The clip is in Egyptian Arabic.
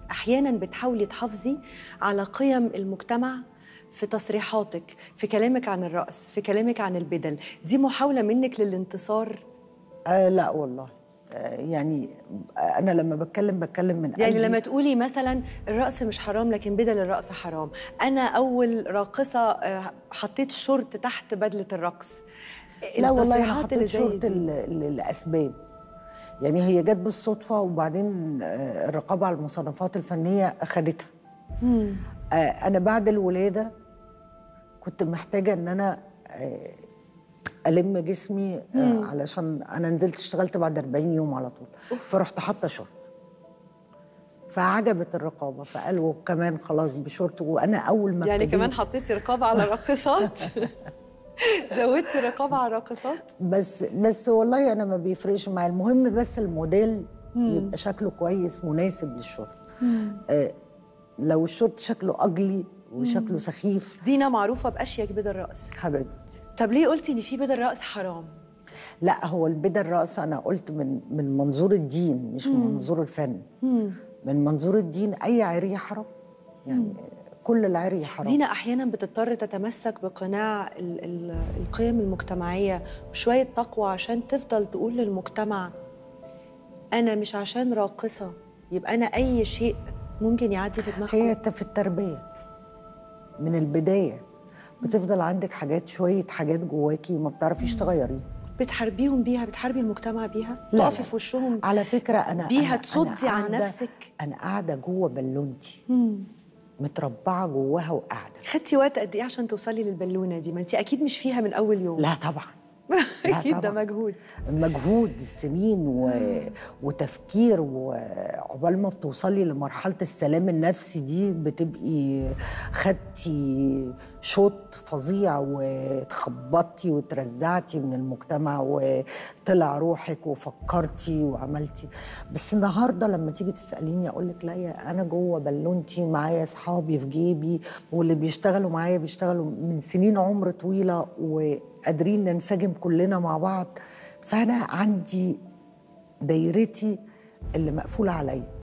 احيانا بتحاولي تحافظي على قيم المجتمع في تصريحاتك في كلامك عن الرقص في كلامك عن البدل دي محاوله منك للانتصار آه لا والله آه يعني انا لما بتكلم بتكلم من يعني قلبي. لما تقولي مثلا الرقص مش حرام لكن بدل الرقص حرام انا اول راقصه آه، حطيت شورت تحت بدله الرقص لا والله انا التصريحات اللي حطيت زي شورت دي. ل- ل- لاسباب يعني هي جت بالصدفه وبعدين آه، الرقابه على المصنفات الفنيه اخدتها آه، انا بعد الولاده كنت محتاجه ان انا آه، الم جسمي آه، علشان انا نزلت اشتغلت بعد 40 يوم على طول فرحت حاطه شورت فعجبت الرقابه فقالوا كمان خلاص بشورت وانا اول ما يعني ابتديت- كمان حطيتي رقابه على الراقصات زودتي رقابه على الراقصات بس بس والله انا ما بيفرقش معايا المهم بس الموديل يبقى شكله كويس مناسب للشورت آه لو الشورت شكله اجلي وشكله سخيف دينا معروفه باشيك بدل الرقص حبيبتي طب ليه قلتي ان في بدل رقص حرام لا هو البدل الرقص انا قلت من من منظور الدين مش من منظور الفن من منظور الدين اي عري حرام يعني كل العري حرام دينا احيانا بتضطر تتمسك بقناع ال ال القيم المجتمعيه وشويه تقوى عشان تفضل تقول للمجتمع انا مش عشان راقصه يبقى انا اي شيء ممكن يعدي في دماغكم هي في التربيه من البدايه بتفضل عندك حاجات شويه حاجات جواكي ما بتعرفيش تغيريها بتحاربيهم بيها بتحاربي المجتمع بيها لا، تقفي لا. في وشهم على فكرة أنا بيها أنا- تصدي أنا عن قاعدة- نفسك؟ أنا قاعدة جوه بالونتي متربعة جواها وقاعدة خدتي وقت قد ايه عشان توصلي للبالونه دي ما انت اكيد مش فيها من اول يوم لا طبعا لا اكيد ده طبعاً. مجهود مجهود السنين و... وتفكير وعقبال ما بتوصلي لمرحلة السلام النفسي دي بتبقي خدتي شوط فظيع واتخبطتي وترزعتي من المجتمع وطلع روحك وفكرتي وعملتي بس النهارده لما تيجي تسأليني أقول لك لا يا أنا جوه بالونتي معايا أصحابي في جيبي واللي بيشتغلوا معايا بيشتغلوا من سنين عمر طويلة وقادرين ننسجم كلنا مع بعض فأنا عندي دايرتي اللي مقفولة عليا